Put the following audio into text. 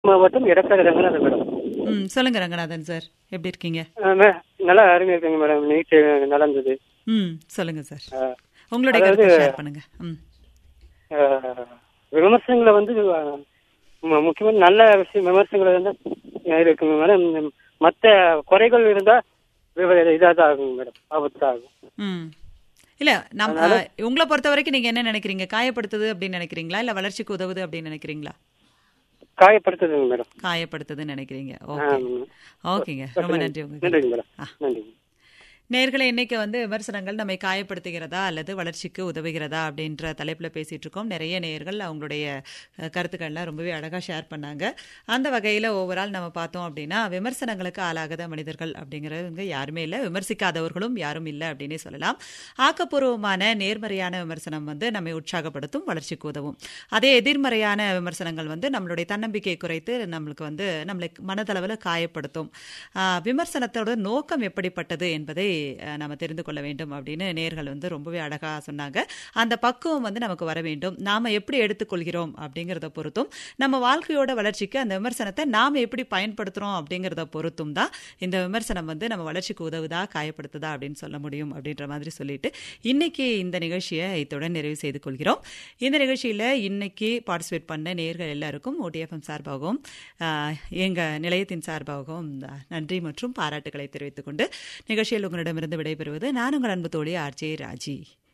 மாவட்டம் எடப்பாடி ரங்கநாதன் மேடம் ம் சொல்லுங்க ரங்கநாதன் சார் எப்படி இருக்கீங்க ஆ, மே- நல்லா அருமையா இருக்குங்க மேடம் நீட்டு நல்லா இருந்தது ம் சொல்லுங்க சார் ஆ, உங்களுடைய அதாவது- கருத்தை ஷேர் பண்ணுங்க ம் ஆ, விமர்சனங்களை வந்து ஆ, மு- முக்கியமா நல்ல விஷயம் விமர்சனங்கள் இருந்தா இருக்குங்க மேடம் மற்ற குறைகள் இருந்தா இதாக தான் ஆகுங்க மேடம் ஆபத்து தான் ஆகும் ம் இல்ல நம்ம உங்களை பொறுத்த வரைக்கும் நீங்க என்ன நினைக்கிறீங்க காயப்படுத்துது அப்படின்னு நினைக்கிறீங்களா இல்ல வளர்ச்சிக்கு உதவுது அப்படின்னு நினைக்கிறீங்களா காயப்படுத்துதுங்க மேடம் காயப்படுத்துதுன்னு நினைக்கிறீங்க ஆ, ஓகே ம். ஓகேங்க ரொம்ப நன்றி உங்களுக்கு நன்றிங்க மேடம் நன்றிங்க நேர்களை இன்னைக்கு வந்து விமர்சனங்கள் நம்மை காயப்படுத்துகிறதா அல்லது வளர்ச்சிக்கு உதவுகிறதா அப்படின்ற தலைப்பில் பேசிட்டு இருக்கோம் நிறைய நேயர்கள் அவங்களுடைய அஹ், கருத்துக்கள்லாம் ரொம்பவே அழகாக ஷேர் பண்ணாங்க அந்த வகையில் ஓவரால் நம்ம பார்த்தோம் அப்படின்னா விமர்சனங்களுக்கு ஆளாகாத மனிதர்கள் அப்படிங்கிறவங்க யாருமே இல்லை விமர்சிக்காதவர்களும் யாரும் இல்லை அப்படின்னே சொல்லலாம் ஆக்கப்பூர்வமான நேர்மறையான விமர்சனம் வந்து நம்மை உற்சாகப்படுத்தும் வளர்ச்சிக்கு உதவும் அதே எதிர்மறையான விமர்சனங்கள் வந்து நம்மளுடைய தன்னம்பிக்கையை குறைத்து நம்மளுக்கு வந்து நம்மளை மனதளவில் காயப்படுத்தும் ஆஹ், விமர்சனத்தோட நோக்கம் எப்படிப்பட்டது என்பதை அஹ், நம்ம தெரிந்து கொள்ள வேண்டும் அப்படின்னு நேர்கள் வந்து ரொம்பவே அழகாக சொன்னாங்க அந்த பக்குவம் வந்து நமக்கு வர வேண்டும் நாம எப்படி எடுத்துக்கொள்கிறோம் அப்படிங்கிறத பொறுத்தும் நம்ம வாழ்க்கையோட வளர்ச்சிக்கு அந்த விமர்சனத்தை நாம எப்படி பயன்படுத்துறோம் அப்படிங்கிறத பொறுத்தும் தான் இந்த விமர்சனம் வந்து நம்ம வளர்ச்சிக்கு உதவுதா காயப்படுத்துதா அப்படின்னு சொல்ல முடியும் அப்படின்ற மாதிரி சொல்லிட்டு இன்னைக்கு இந்த நிகழ்ச்சியை இத்துடன் நிறைவு செய்து கொள்கிறோம் இந்த நிகழ்ச்சியில் இன்னைக்கு பார்ட்டிசிபேட் பண்ண நேர்கள் எல்லாருக்கும் ஓடிஎஃப்எம் சார்பாகவும் ஆஹ், எங்க நிலையத்தின் சார்பாகவும் ஆஹ், நன்றி மற்றும் பாராட்டுகளை தெரிவித்துக் கொண்டு நிகழ்ச்சியில் உங்களிடமிருந்து விடைபெறுவது நான் உங்கள் அன்பு தோழி ஆர்ஜே ராஜி